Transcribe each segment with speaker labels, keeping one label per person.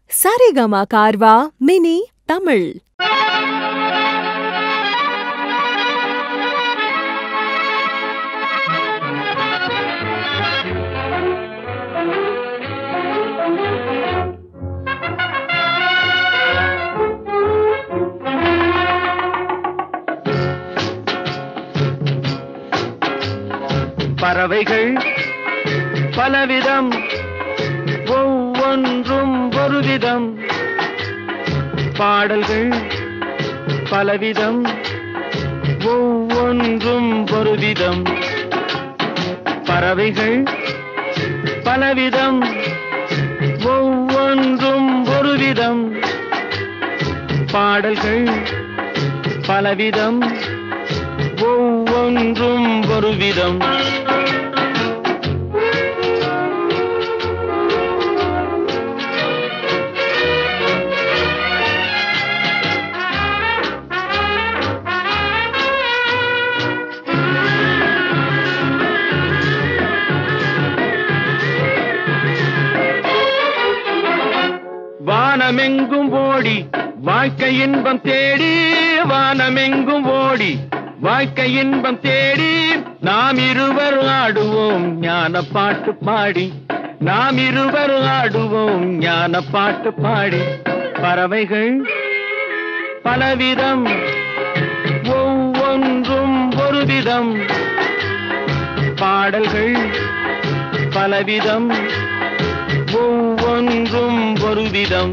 Speaker 1: Saregama கார்வா mini Tamil
Speaker 2: பறவைகள் பலவிதம் ஒவ்வொன்றும் ஒரு விதம் பாடல்கள் பலவிதம் ஒவ்வொன்றும் ஒரு விதம் பறவைகள் பலவிதம் ஒவ்வொன்றும் ஒரு விதம் பாடல்கள் பலவிதம் ஒவ்வொன்றும் ஒரு விதம் வானமெங்கும் ஓடி வாழ்க்கை இன்பம் தேடி வானமெங்கும் ஓடி வாழ்க்கை இன்பம் தேடி நாம் இருவர் ஆடுவோம் ஞான பாட்டு பாடி நாம் இருவர் ஆடுவோம் ஞான பாட்டு பாடி பறவைகள் பலவிதம் ஒவ்வொன்றும் ஒரு விதம் பாடல்கள் பலவிதம் ஒவ்வொன்றும் ஒரு விதம்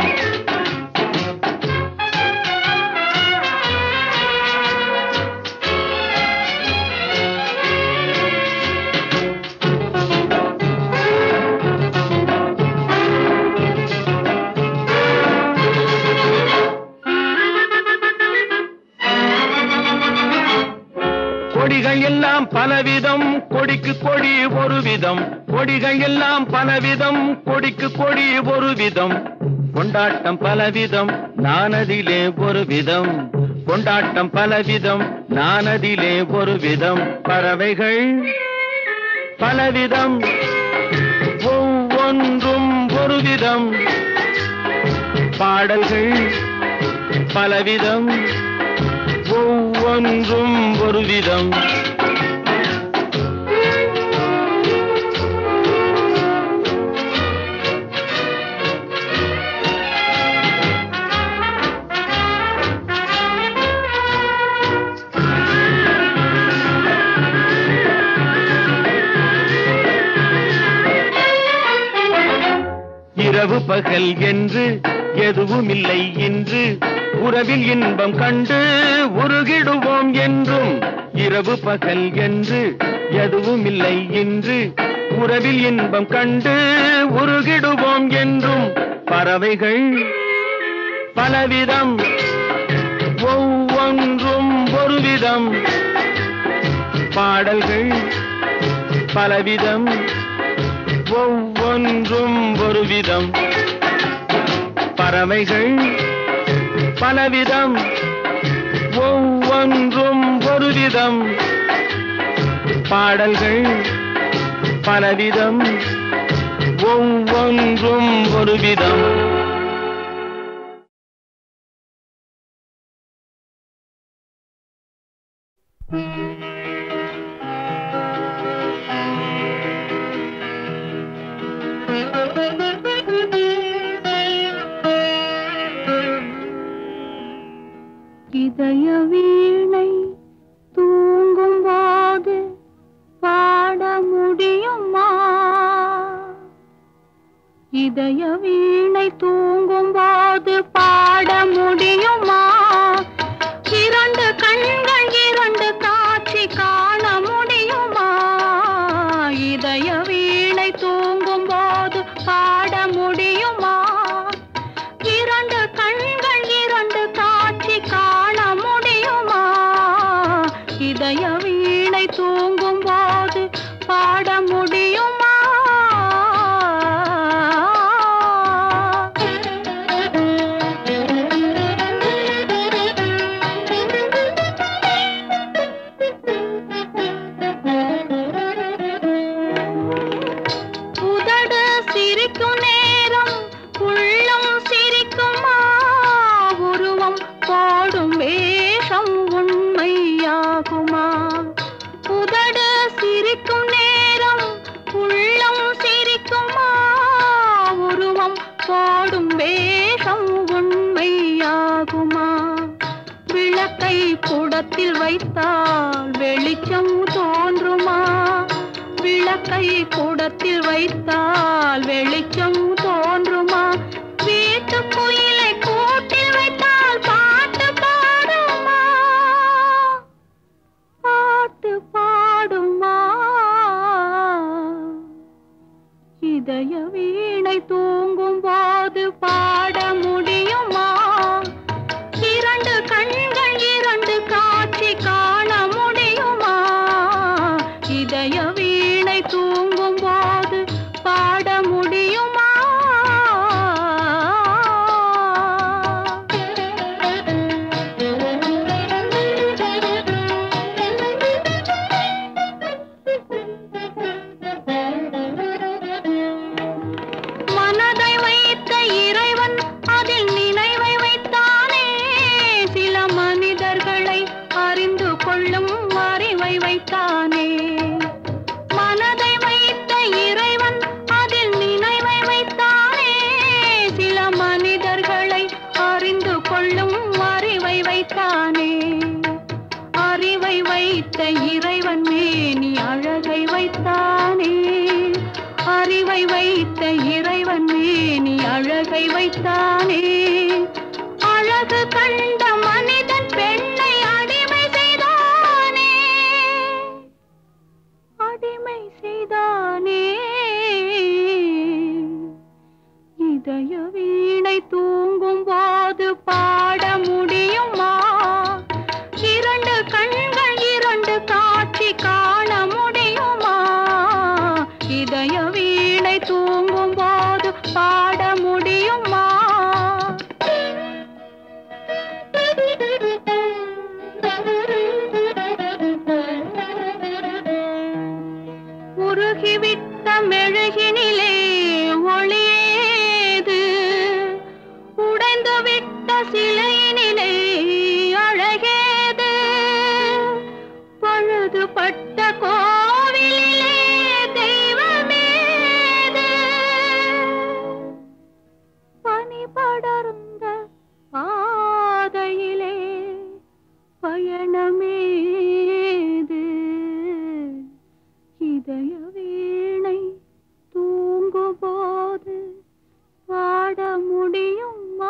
Speaker 2: கொடிகள் எல்லாம் பலவிதம் கொடிக்கு கொடி ஒரு விதம் கொடிகள் எல்லாம் பலவிதம் கொடிக்கு கொடி ஒரு விதம் கொண்டாட்டம் பலவிதம் நானதிலே ஒரு விதம் கொண்டாட்டம் பலவிதம் நானதிலே ஒரு விதம் பறவைகள் பலவிதம் ஒவ்வொன்றும் ஒரு விதம் பாடல்கள் பலவிதம் ஒவ்வொன்றும் ஒரு விதம் இரவு பகல் என்று எதுவும் இல்லை என்று உறவில் இன்பம் கண்டு உருகிடுவோம் என்றும் இரவு பகல் என்று எதுவும் இல்லை என்று உறவில் இன்பம் கண்டு உருகிடுவோம் என்றும் பறவைகள் பலவிதம் ஒவ்வொன்றும் ஒரு விதம் பாடல்கள் பலவிதம் ஒவ்வொன்றும் ஒரு விதம் பறவைகள் பலவிதம் ஒவ்வொன்றும் ஒரு விதம் பாடல்கள் பலவிதம் ஒவ்வொன்றும் ஒரு விதம்
Speaker 3: இதய வீணை தூங்கும் போது பாட முடியுமா இதய வீணை தூங்கும் போது பாட முடியுமா இரண்டு கண்கள் இரண்டு காட்சி காண முடியுமா இதய வீணை தூங்கும் போது பாட முடியுமா இரண்டு கண்கள் இரண்டு காட்சி காண முடியுமா இதய வீணை தூங்கும் போது பாட முடியுமா வேஷம் உண்மையாகுமா உதடு சிரிக்கும் நேரம் உள்ளம் சிரிக்குமா உருவம் போடும் வேஷம் உண்மையாகுமா விளக்கை குடத்தில் வைத்தால் வெளிச்சம் தோன்றுமா விளக்கை குடத்தில் வைத்தால் வெளிச்சம் தோன்றுமா வீட்டு குயிலை கூட்டில் வைத்தால் பாட்டு பாடுமா பாட்டு பாடுமா இதய வீணை தூங்கும் போது பாட முடியுமா இரண்டு கண்கள் இரண்டு காட்சி காண முடியுமா இதய வீணை தூங்கும் போது பாட முடியுமா மனதை வைத்த இறைவன் அதில் நினைவை வைத்தானே சில மனிதர்களை அறிந்து கொள்ளும் அறிவை வைத்தானே மனதை வைத்த இறைவன் அதில் நினைவை வைத்தானே சில மனிதர்களை அறிந்து கொள்ளும் அறிவை வைத்தானே அறிவை வைத்த இறைவன் மேனி அழகை வைத்தானே அறிவை வைத்த இறைவன் மேனி அழகை வைத்தானே அழகு கண்ட மனிதன் பெண்ணை அடிமை செய்தானே அடிமை செய்தானே இதய வீணை தூங்கும் போது பாட முடியுமா இரண்டு கண்கள் இரண்டு காட்சி காண முடியுமா இதய வீணை தூங்கும் போது பாட முடியுமா உருகிவிட்ட மெழுகினிலே ஒளியேது உடைந்து விட்ட சிலையினிலே அழகேது பழுதுபட்ட கோவிலிலே தெய்வமேது பனி படர்ந்த பாதையிலே பயணமேது இதய வீணை தூங்கும்போது பாட முடியுமா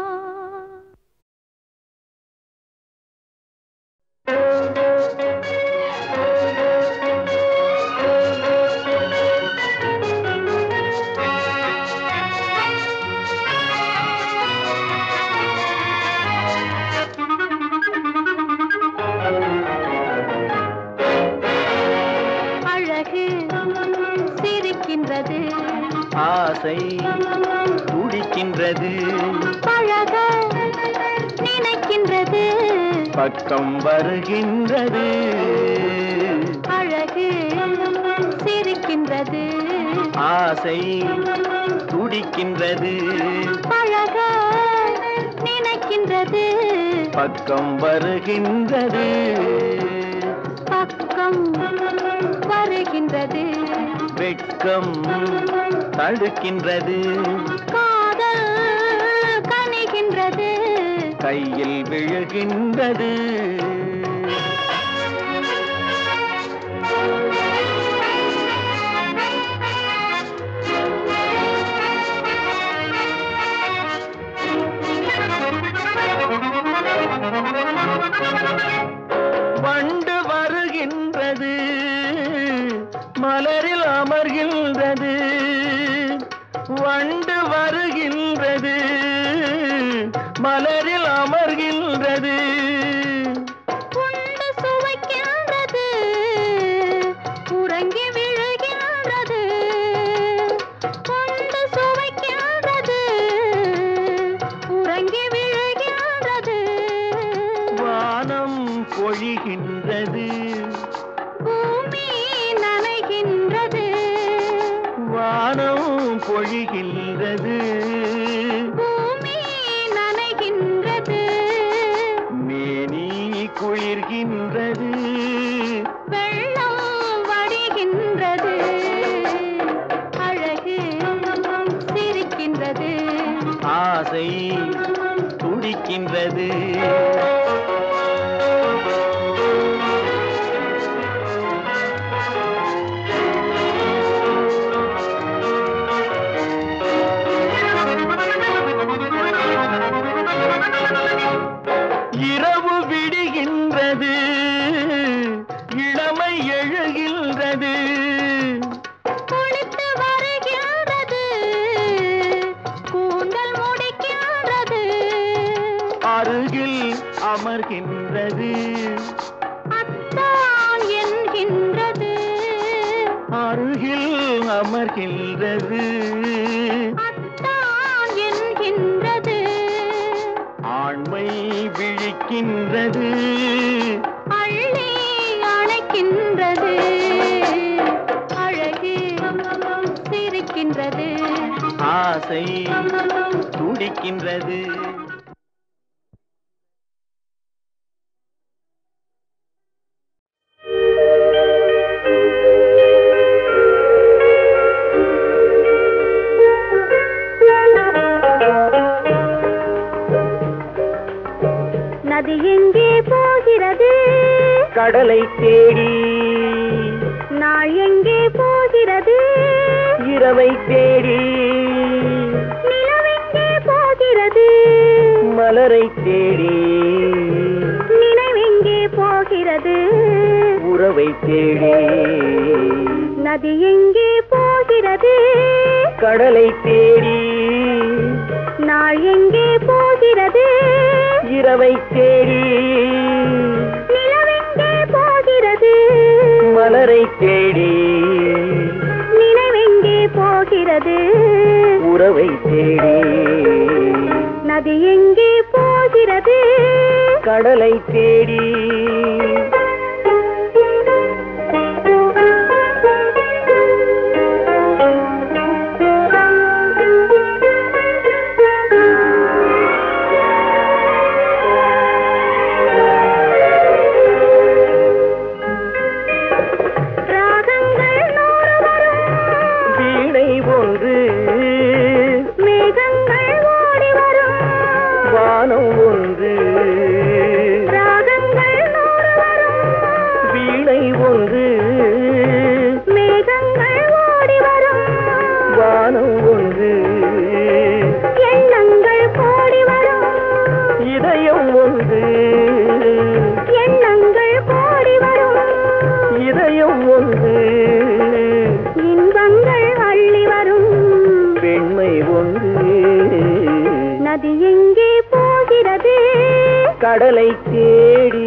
Speaker 3: அழகு சிரிக்கின்றது
Speaker 2: ஆசை துடிக்கின்றது
Speaker 3: பழக நினைக்கின்றது
Speaker 2: பக்கம் வருகின்றது
Speaker 3: அழகு சிரிக்கின்றது
Speaker 2: ஆசை துடிக்கின்றது
Speaker 3: பழக நினைக்கின்றது
Speaker 2: பக்கம் வருகின்றது
Speaker 3: பக்கம் வருகின்றது
Speaker 2: வெட்கம் தடுக்கின்றது
Speaker 3: காதல் கனிகின்றது
Speaker 2: கையில் விழுகின்றது வண்டு வருகின்றது மலரில் அமர்கின்றது வண்டு வருகின்றது மலரில் அமர்கின்றது
Speaker 3: உண்டு சுவைக்கின்றது உறங்கி விழுகின்றது உண்டு சுவைக்கின்றது உறங்கி விழுகின்றது
Speaker 2: வானம் பொழிகின்றது
Speaker 3: பூமி நனைகின்றது
Speaker 2: வானம் பொழிகின்றது
Speaker 3: பூமி நனைகின்றது
Speaker 2: ஆசை துடிக்கின்றது இரவு விடுகின்றது இளமை எழுகின்றது
Speaker 3: குளித்து வருகின்றது கூந்தல் முடிக்கின்றது
Speaker 2: அருகில் அமர்கின்றது
Speaker 3: அத்தான் என்கின்றது
Speaker 2: அருகில் அமர்கின்றது
Speaker 3: அத்தான் என்கின்றது
Speaker 2: ஆண்மை விழிக்கின்றது
Speaker 3: அள்ளி அணைக்கின்றது அழகு சிரிக்கின்றது
Speaker 2: ஆசை துடிக்கின்றது
Speaker 3: நதி எங்கே போகிறது
Speaker 2: கடலை தேடி
Speaker 3: நாள் எங்கே போகிறது
Speaker 2: இரவை தேடி
Speaker 3: நிலவெங்கே போகிறது
Speaker 2: மலரை தேடி
Speaker 3: நினைவெங்கே போகிறது
Speaker 2: உறவை தேடி
Speaker 3: நதி எங்கே போகிறது
Speaker 2: கடலை தேடி
Speaker 3: நாள் எங்கே போகிறது
Speaker 2: இரவை தேடி
Speaker 3: நிலவெங்கே போகிறது
Speaker 2: மலரை தேடி
Speaker 3: நினைவெங்கே போகிறது
Speaker 2: உறவை தேடி
Speaker 3: நதி எங்கே போகிறது
Speaker 2: கடலை தேடி
Speaker 3: ராகங்கள் நூறு வரும்
Speaker 2: வீணை ஒன்று
Speaker 3: மேகங்கள் ஓடி வரும்
Speaker 2: வானம் ஒன்று
Speaker 3: ராகங்கள் நூறு வரும்
Speaker 2: வீணை ஒன்று
Speaker 3: மேகங்கள் ஓடி வரும்
Speaker 2: வானம் ஒன்று
Speaker 3: எண்ணங்கள் கோடி வரும்
Speaker 2: இதயம் ஒன்று
Speaker 3: எண்ணங்கள் கோடி வரும்
Speaker 2: இதயம் ஒன்று
Speaker 3: இன்பங்கள் அள்ளி வரும்
Speaker 2: பெண்மை ஒன்று
Speaker 3: நதி எங்கே போகிறது
Speaker 2: கடலை தேடி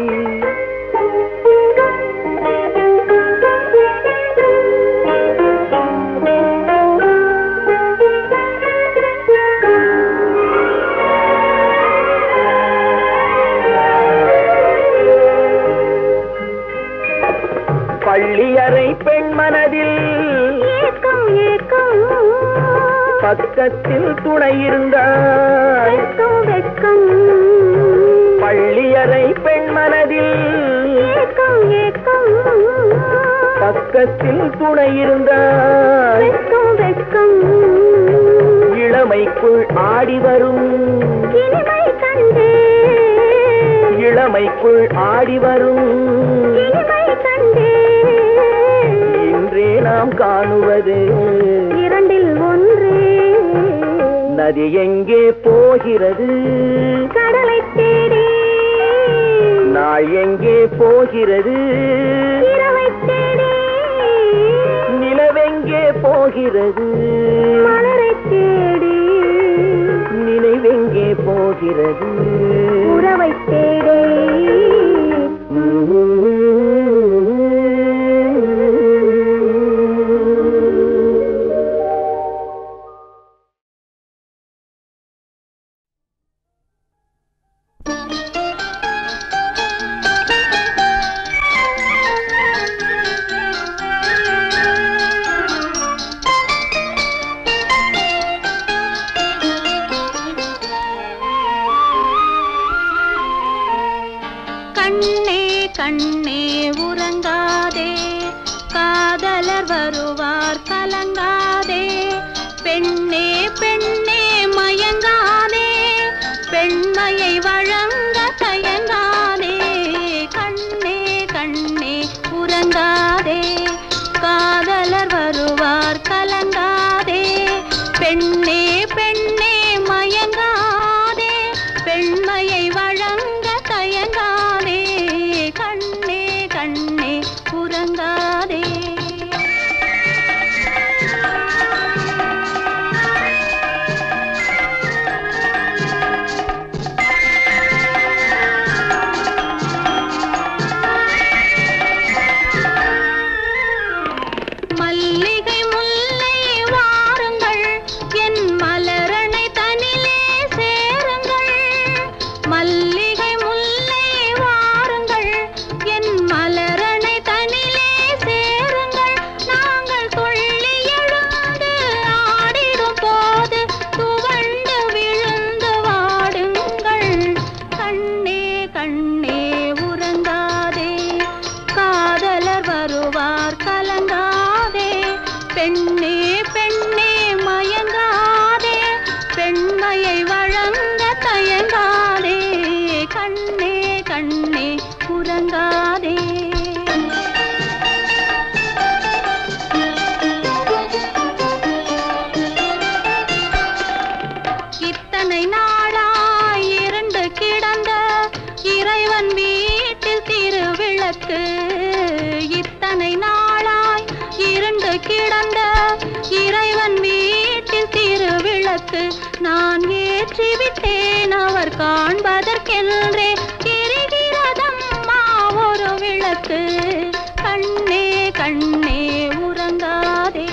Speaker 2: பள்ளியறை பெண் மனதில்
Speaker 3: ஏக்கம் ஏக்கம்
Speaker 2: பக்கத்தில் துணை இருந்தாய்
Speaker 3: வெட்கம் வெட்கம்
Speaker 2: பள்ளியறை பெண் மனதில்
Speaker 3: ஏக்கம் ஏக்கம்
Speaker 2: பக்கத்தில் துணை இருந்தாய்
Speaker 3: வெட்கம் வெட்கம்
Speaker 2: இளமைக்குள் ஆடி வரும்
Speaker 3: இனிமை கண்டு
Speaker 2: இளமைக்குள் ஆடி வரும்
Speaker 3: இனிமை கண்டு
Speaker 2: இன்றே நாம் காணுவது
Speaker 3: இரண்டில் ஒன்று
Speaker 2: நதி எங்கே போகிறது
Speaker 3: கடலை தேடி
Speaker 2: நாள் எங்கே போகிறது
Speaker 3: இரவை தேடி
Speaker 2: நிலவெங்கே போகிறது
Speaker 3: மலரை தேடி
Speaker 2: நினைவெங்கே போகிறது
Speaker 3: உறவை தேடி கண்ணே கண்ணே உறங்காதே காதலர் வருவார் கலங்காதே பெண்ணே பெண்ணே மயங்காதே இத்தனை நாளாய் இரண்டு கிடந்த இறைவன் வீட்டில் திருவிளக்கு இத்தனை நாளாய் இரண்டு கிடந்த இறைவன் வீட்டில் திருவிளக்கு நான் ஏற்றிவிட்டேன் அவர் காண்பதற்கென்றே எரிகிறதம்மா ஒரு விளக்கு கண்ணே கண்ணே உறங்காதே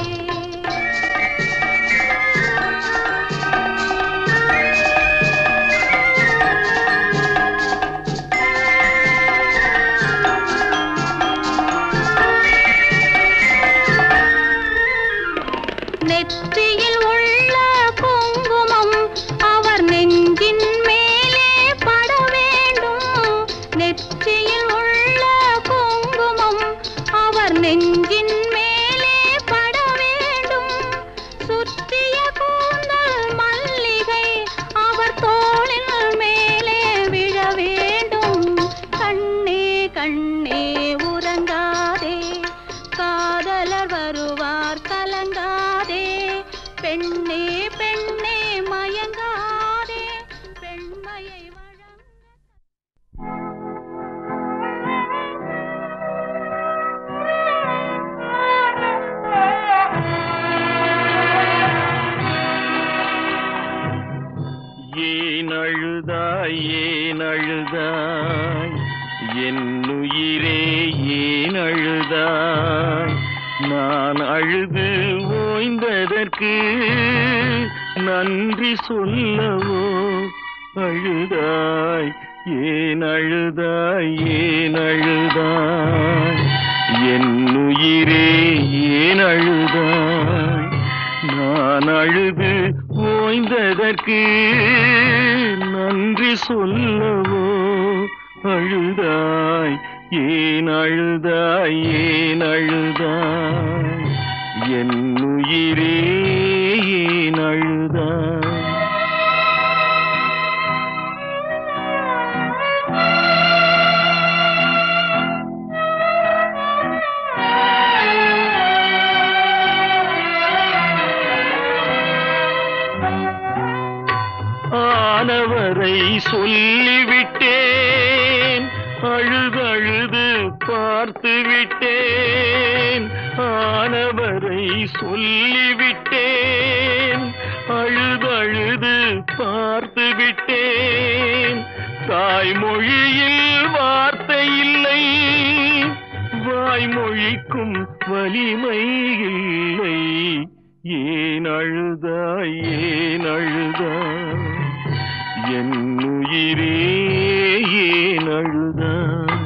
Speaker 3: நெற்றியில் உள்ள குங்குமம் அவர் நெஞ்சின் மேலே பட வேண்டும் நெற்றியில் உள்ள குங்குமம் அவர் நெஞ்சின் மேலே பட வேண்டும் சுற்றிய கூந்தல் மல்லிகை அவர் தோளின் மேலே விழ வேண்டும் கண்ணே கண்ணே உறங்காதே காதலர் வருவார் கலங்காதே பெண்ணே பெண்ணே மயங்காதே பெண்மையை வழங்க
Speaker 4: ஏன் அழுதாய் ஏன் அழுதாய் என்னுயிரே ஏன் அழுதாய் நான் அழுது ஓய்ந்ததற்கு நன்றி சொல்லவோ அழுதாய் ஏன் அழுதாய் ஏன் அழுதாய் என்னுயிரே ஏன் அழுதாய் நான் அழுது ஓய்ந்ததற்கு நன்றி சொல்லவோ அழுதாய் ஏன் அழுதாய் ஏன் அழுதாய் என் உயிரே ஏன் அழுதாய் ஆனவரை சொல்லிவிட்டேன் அழுதழுது பார்த்து விட்டேன் ஆனவரை சொல்லிவிட்டேன் அழுதழுது பார்த்து விட்டேன் தாய்மொழியில் வார்த்தை இல்லை வாய்மொழிக்கும் வலிமை இல்லை ஏன் அழுதாய் ஏன் அழுதாய் என் உயிரே ஏன் அழுதாய்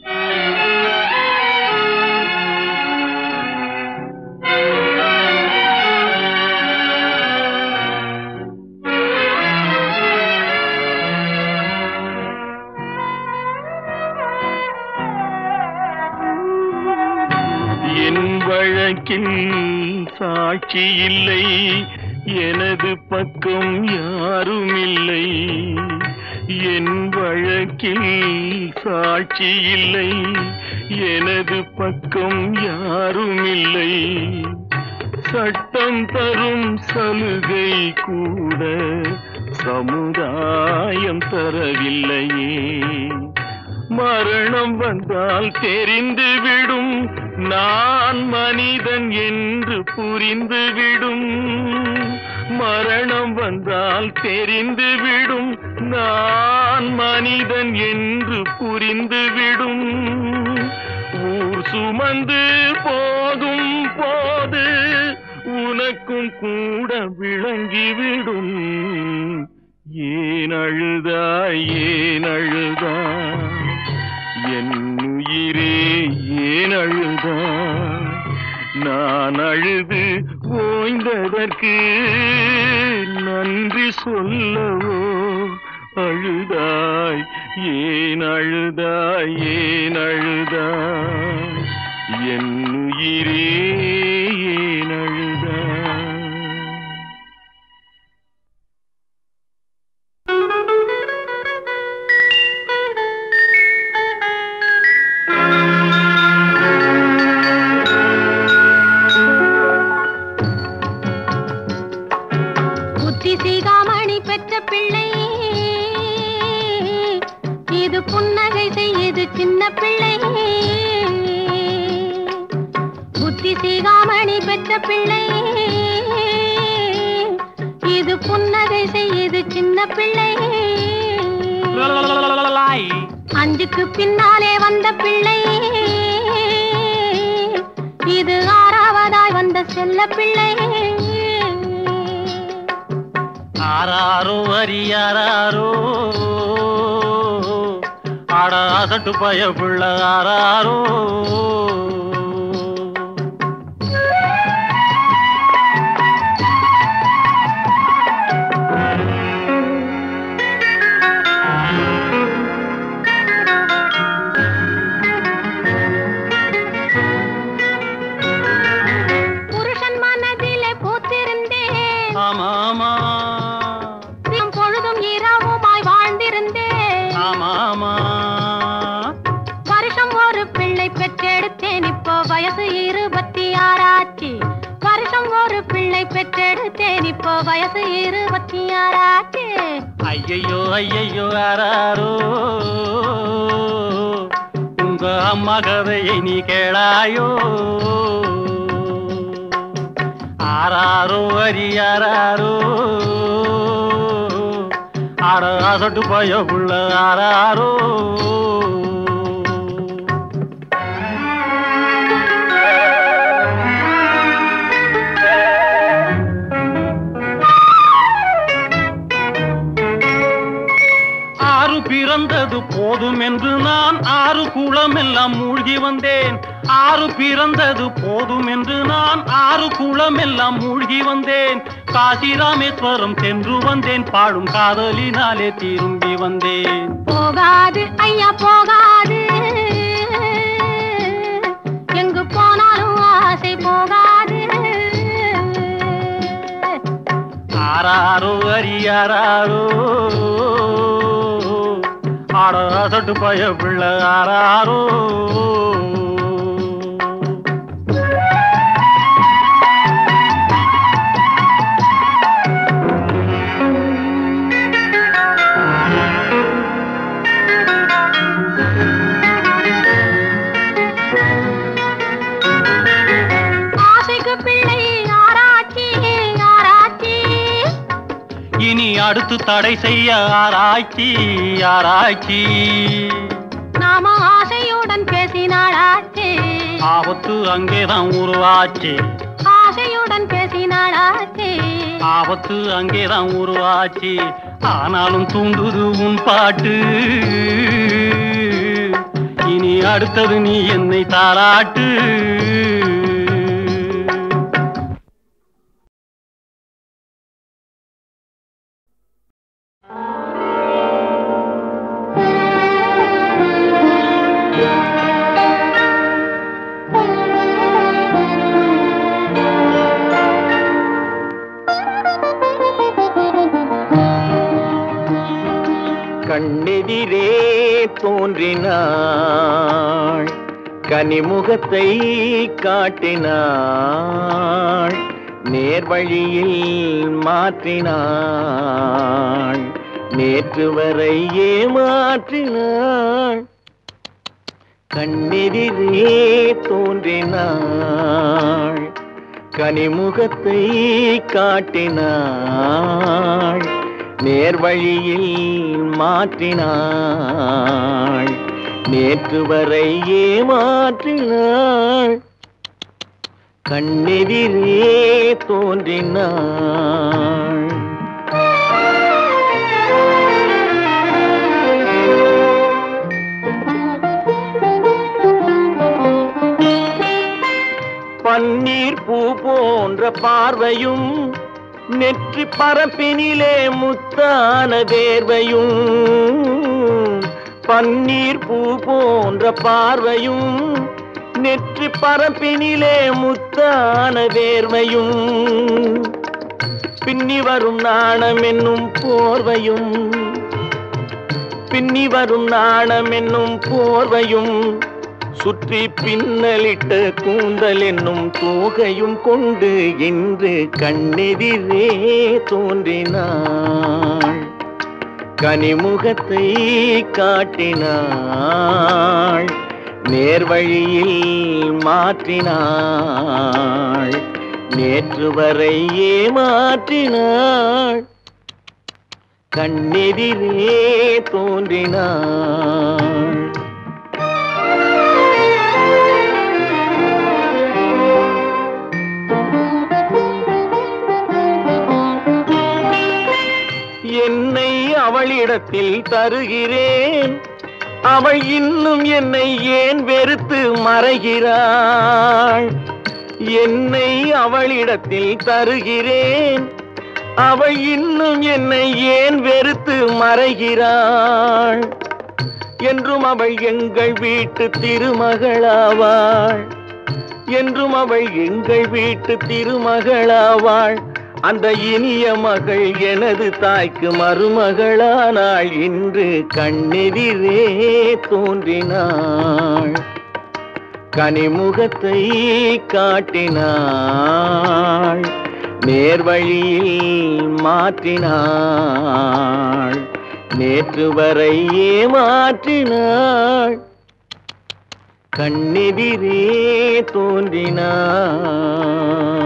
Speaker 4: என் வழக்கில் சாட்சி இல்லை எனது பக்கம் யாரும் இல்லை என் வழக்கில் சாட்சி இல்லை எனது பக்கம் யாரும் இல்லை சட்டம் தரும் சலுகை கூட சமுதாயம் தரவில்லையே மரணம் வந்தால் தெரிந்துவிடும் நான் மனிதன் என்று புரிந்துவிடும் மரணம் வந்தால் தெரிந்துவிடும் நான் மனிதன் என்று புரிந்துவிடும் ஊர் சுமந்து போகும் போது உனக்கும் கூட விளங்கிவிடும் ஏன் அழுதாய் ஏன் அழுதாய் என் உயிரே ஏன் அழுதாய் நான் அழுது ஓய்ந்ததற்கு நன்றி சொல்லவோ அழுதாய் ஏன் அழுதாய் ஏன் அழுதாய் என் உயிரே ஏன் அழுதாய்
Speaker 3: புத்தி சிகாமணி பெற்ற சின்ன பிள்ளை புத்தி சீகாமணி பெற்ற பிள்ளை இது புன்னகை செய்யுது சின்ன பிள்ளை அஞ்சுக்கு பின்னாலே வந்த பிள்ளை இது ஆறாவதாய் வந்த செல்ல பிள்ளை
Speaker 4: ஆராரோ அரியாரோ ஆட அசட்டு பய பிள்ள ஆராரோ
Speaker 3: புருஷன் மனதிலே பூத்திருந்தேன்
Speaker 4: ஆமா ஆமா
Speaker 3: தினம் பொழுதும் இரவுமாய் வாழ்ந்திருந்தேன்
Speaker 4: ஆமா ஆமா
Speaker 3: வருஷம் ஒரு பிள்ளை பெற்றெடுத்தேன் இப்போ வயசு இருபத்தி ஆறாச்சு வருஷம் ஒரு பிள்ளை பெற்றெடுத்தேன் இப்போ வயசு இருபத்தி ஆறாச்சு
Speaker 4: ஐயையோ ஐயையோ ஆராரோ உங்க அம்மா கதையை நீ கேளாயோ ஆராரோ அரியாரோ ஆட அசட்டு பய புள்ள ஆராரோ ஆறு பிறந்தது போதும் என்று நான் ஆறு குளம் எல்லாம் மூழ்கி வந்தேன் ஆறு பிறந்தது போதும் என்று நான் ஆறு குளம் எல்லாம் மூழ்கி வந்தேன் காசி ராமேஸ்வரம் சென்று வந்தேன் பாடும் காதலினாலே திரும்பி வந்தேன்
Speaker 3: போகாது ஐயா போகாது எங்கு போனாலும் ஆசை போகாது
Speaker 4: ஆராரோ அரியாரோ ஆட அசட்டு பய பிள்ளை ஆராரோ
Speaker 3: ஆசைக்கு பிள்ளை ஆராய்ச்சி ஆராய்ச்சி
Speaker 4: இனி அடுத்து தடை செய்ய ஆராய்ச்சி ஆராய்ச்சி
Speaker 3: நாம ஆசையுடன் பேசினாளாச்சு
Speaker 4: ஆபத்து அங்கேதான் உருவாச்சு
Speaker 3: ஆசையுடன் பேசினாளாச்சு
Speaker 4: ஆபத்து அங்கேதான் உருவாச்சு ஆனாலும் தூண்டுது உன் பாட்டு இனி அடுத்தது நீ என்னை தாராட்டு
Speaker 2: கண்ணெதிரே தோன்றினாள் கனிமுகத்தை காட்டினாள் நேர்வழியில் மாற்றினாள் நேற்று வரை ஏமாற்றினாள் கண்ணெதிரே தோன்றினாள் கனிமுகத்தை காட்டினாள் நேர்வழியில் மாற்றினாள் நேற்று வரை ஏமாற்றினாள் கண்ணெதிரே தோன்றினாள் பன்னீர் பூ போன்ற பார்வையும் நெற்றி பரப்பினிலே முத்தான வேர்வையும் பன்னீர் பூ போன்ற பார்வையும் நெற்றி பரப்பினிலே முத்தான வேர்வையும் பின்னி வரும் நாணம் என்னும் போர்வையும் பின்னி வரும் நாணம் என்னும் போர்வையும் சுற்றி பின்னலிட்ட கூந்தல் என்னும் தோகையும் கொண்டு இன்று கண்ணெதிரே தோன்றினாள் கனிமுகத்தை காட்டினாள் நேர்வழியில் மாற்றினாள் நேற்று வரை ஏமாற்றினாள் கண்ணெதிரே தோன்றினாள் என்னை அவளிடத்தில் தருகிறேன் அவள் இன்னும் என்னை ஏன் வெறுத்து மறைகிறாள் என்னை அவளிடத்தில் தருகிறேன் அவள் இன்னும் என்னை ஏன் வெறுத்து மறைகிறாள் என்றும் அவள் எங்கள் வீட்டு திருமகளாவாள் என்றும் அவள் எங்கள் வீட்டு திருமகளாவாள் அந்த இனிய மகள் எனது தாய்க்கு மருமகளானாள் இன்று கண்ணெதிரே தோன்றினாள் கனிமுகத்தை காட்டினாள் நேர்வழியில் மாற்றினாள் நேற்று வரை ஏமாற்றினாள் கண்ணெதிரே தோன்றினாள்